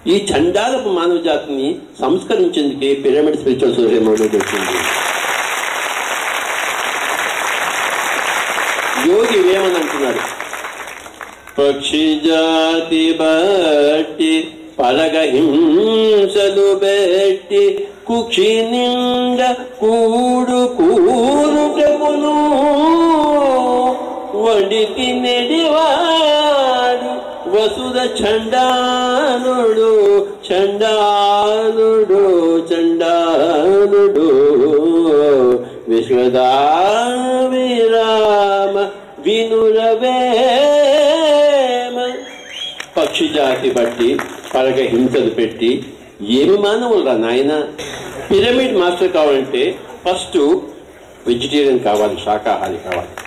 ఈ చండాలపు మానవ జాతిని సంస్కరించేందుకే పిరమిడ్ స్పిరిచువల్ సొసైటీ మొదలు వచ్చింది యోగి వేమని అంటున్నాడు పక్షి జాతి బట్టి పలగ హింసలు పెట్టి కుక్షి నిండ కూడు కూరు ప్రభును వండి తినడివాడు వసుద చండానుడు చండానుడు చండానుడు విశ్వదా విరామ వినురవేమ పక్షి జాతి బట్టి పలక హింసలు పెట్టి ఏమి మానవులరా నాయన పిరమిడ్ మాస్టర్ కావాలంటే ఫస్ట్ వెజిటేరియన్ కావాలి శాకాహారి కావాలి